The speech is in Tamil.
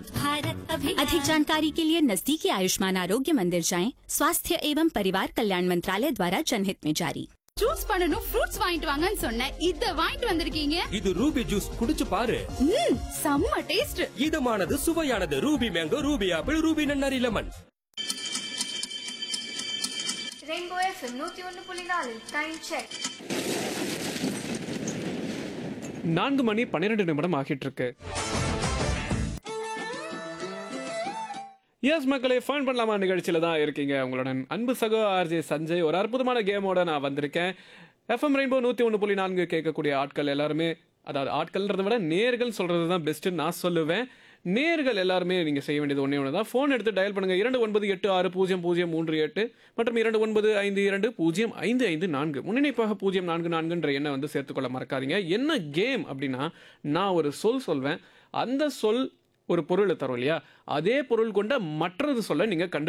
भारत अभियान अधिक जानकारी के लिए नजदीकी आयुष्मान आरोग्य मंदिर जाएं स्वास्थ्य एवं परिवार कल्याण मंत्रालय द्वारा जनहित में जारी ஜூஸ் பண்ணனும் ஃப்ரூட்ஸ் வாங்கிட்டு வாங்கன்னு சொன்னேன் இத வாங்கிட்டு வந்திருக்கீங்க இது ரூபி ஜூஸ் குடிச்சு பாரு ம் செம்ம டேஸ்ட் இதமானது சுவையானது Ruby mango Ruby apple Ruby நன்னாரி லெமன் ரெயின்போ எஃப்எம் நூத்தி ஒன்னு புள்ளி நாலு டைம் செக் நான்கு மணி பன்னிரெண்டு நிமிடம் ஆகிட்டு இருக்கு எஸ் மக்களே ஃபன் பண்ணலாமா நிகழ்ச்சியில தான் இருக்கீங்க உங்களுடன் அன்பு சகோ ஆர்ஜே சஞ்சய் ஒரு அற்புதமான கேமோட நான் வந்திருக்கேன் எஃப்எம் ரெயின்போ நூற்றி ஒன்று புள்ளி நான்கு கேட்கக்கூடிய ஆட்கள் எல்லாருமே அதாவது ஆட்கள்ன்றதை விட நேர்கள் சொல்றது தான் பெஸ்ட்டுன்னு நான் சொல்லுவேன் நேர்கள் எல்லாருமே நீங்கள் செய்ய வேண்டியது ஒன்றே ஒன்று தான் ஃபோன் எடுத்து டயல் பண்ணுங்க இரண்டு ஒன்பது எட்டு ஆறு பூஜ்ஜியம் பூஜ்ஜியம் மூன்று எட்டு மற்றும் இரண்டு ஒன்பது ஐந்து இரண்டு பூஜ்ஜியம் ஐந்து ஐந்து நான்கு முன்னிணைப்பாக பூஜ்ஜியம் நான்கு நான்குன்ற எண்ணை வந்து சேர்த்துக்கொள்ள மறக்காதீங்க என்ன கேம் அப்படின்னா நான் ஒரு சொல் சொல்வேன் அந்த சொல் ஒரு பொருளை தரும் இல்லையா அதே பொருள் கொண்ட மற்றது சொல்ல நீங்கள் கண்டு